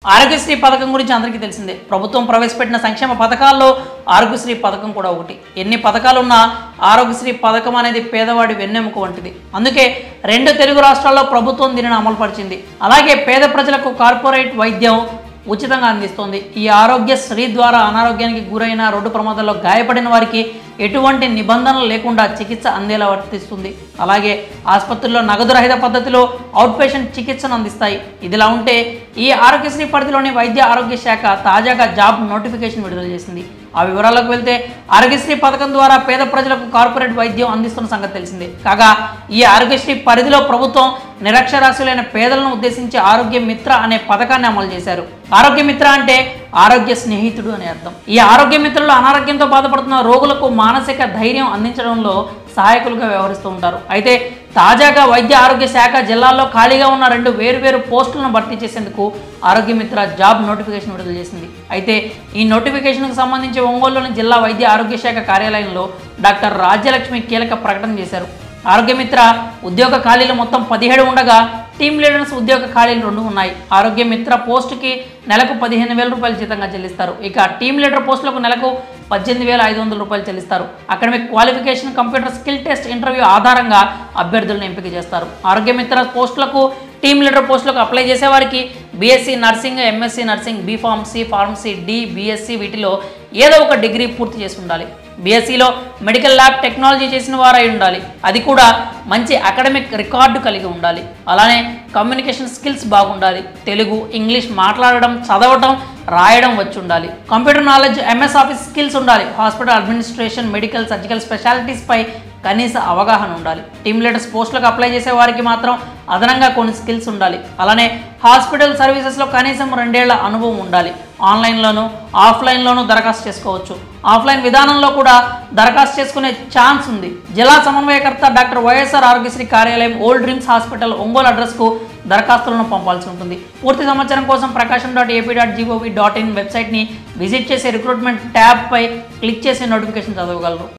ఆరోగ్యశ్రీ పథకం గురించి అందరికీ తెలిసిందే ప్రభుత్వం ప్రవేశపెట్టిన సంక్షేమ పథకాల్లో ఆరోగ్యశ్రీ పథకం కూడా ఒకటి ఎన్ని పథకాలు ఉన్నా ఆరోగ్యశ్రీ పథకం అనేది పేదవాడి వెన్నెముక వంటిది అందుకే రెండు తెలుగు రాష్ట్రాల్లో ప్రభుత్వం దీనిని అమలుపరిచింది అలాగే పేద ప్రజలకు కార్పొరేట్ వైద్యం ఉచితంగా అందిస్తోంది ఈ ఆరోగ్యశ్రీ ద్వారా అనారోగ్యానికి గురైన రోడ్డు ప్రమాదాల్లో గాయపడిన వారికి ఎటువంటి నిబంధనలు లేకుండా చికిత్స అందేలా వర్తిస్తుంది అలాగే ఆసుపత్రుల్లో నగదు రహిత పద్ధతిలో అవుట్ పేషెంట్ చికిత్సను అందిస్తాయి ఇదిలా ఉంటే ఈ ఆరోగ్యశ్రీ పరిధిలోని వైద్య ఆరోగ్య శాఖ తాజాగా జాబ్ నోటిఫికేషన్ విడుదల చేసింది ఆ వివరాలకు వెళ్తే ఆరోగ్యశ్రీ పథకం ద్వారా పేద ప్రజలకు కార్పొరేట్ వైద్యం అందిస్తున్న సంగతి తెలిసిందే కాగా ఈ ఆరోగ్యశ్రీ పరిధిలో ప్రభుత్వం నిరక్షరాస్యులైన పేదలను ఉద్దేశించి ఆరోగ్య మిత్ర అనే పథకాన్ని అమలు చేశారు ఆరోగ్య మిత్ర అంటే ఆరోగ్య స్నేహితుడు అనే అర్థం ఈ ఆరోగ్య మిత్రులు అనారోగ్యంతో బాధపడుతున్న రోగులకు మానసిక ధైర్యం అందించడంలో సహాయకులుగా వ్యవహరిస్తూ ఉంటారు అయితే తాజాగా వైద్య ఆరోగ్య శాఖ జిల్లాల్లో ఖాళీగా ఉన్న రెండు వేరువేరు పోస్టులను భర్తీ చేసేందుకు ఆరోగ్య మిత్ర జాబ్ నోటిఫికేషన్ విడుదల చేసింది అయితే ఈ నోటిఫికేషన్కు సంబంధించి ఒంగోలులోని జిల్లా వైద్య ఆరోగ్య శాఖ కార్యాలయంలో డాక్టర్ రాజ్యలక్ష్మి కీలక ప్రకటన చేశారు ఆరోగ్యమిత్ర ఉద్యోగ ఖాళీలు మొత్తం పదిహేడు ఉండగా టీమ్ లీడర్స్ ఉద్యోగ ఖాళీలు రెండు ఉన్నాయి ఆరోగ్య మిత్ర పోస్టుకి నెలకు పదిహేను వేల రూపాయలు జీతంగా చెల్లిస్తారు ఇక టీమ్ లీడర్ పోస్టులకు నెలకు పద్దెనిమిది వేల ఐదు వందల రూపాయలు చెల్లిస్తారు academic qualification computer skill test interview ఆధారంగా అభ్యర్థులను ఎంపిక చేస్తారు ఆరోగ్య మిత్ర పోస్టులకు టీమ్ లీడర్ పోస్టులకు అప్లై చేసేవారికి BSc nursing MSc nursing B pharmacy pharmacy D BSc వీటిలో ఏదో ఒక డిగ్రీ పూర్తి చేసి ఉండాలి బీఎస్సీలో మెడికల్ ల్యాబ్ టెక్నాలజీ చేసిన వారై ఉండాలి అది కూడా మంచి అకాడమిక్ రికార్డు కలిగి ఉండాలి అలానే కమ్యూనికేషన్ స్కిల్స్ బాగుండాలి తెలుగు ఇంగ్లీష్ మాట్లాడడం చదవడం రాయడం వచ్చి ఉండాలి computer knowledge MS office skills ఉండాలి హాస్పిటల్ అడ్మినిస్ట్రేషన్ మెడికల్ సర్జికల్ స్పెషాలిటీస్పై కనీస అవగాహన ఉండాలి టీమ్ లీడర్స్ పోస్టులకు అప్లై చేసే వారికి మాత్రం అదనంగా కొన్ని స్కిల్స్ ఉండాలి అలానే హాస్పిటల్ సర్వీసెస్లో కనీసం రెండేళ్ల అనుభవం ఉండాలి ఆన్లైన్లోను ఆఫ్లైన్లోనూ దరఖాస్తు చేసుకోవచ్చు ఆఫ్లైన్ విధానంలో కూడా దరఖాస్తు చేసుకునే ఛాన్స్ ఉంది జిల్లా సమన్వయకర్త డాక్టర్ వైఎస్ఆర్ ఆరోగ్యశ్రీ కార్యాలయం ఓల్డ్ డ్రీమ్స్ హాస్పిటల్ ఒంగోలు అడ్రస్కు దరఖాస్తులను పంపాల్సి ఉంటుంది పూర్తి సమాచారం కోసం Prakasam dot AP dot G O V dot in వెబ్సైట్ని విజిట్ చేసి రిక్రూట్మెంట్ ట్యాబ్పై క్లిక్ చేసి నోటిఫికేషన్ చదవగలరు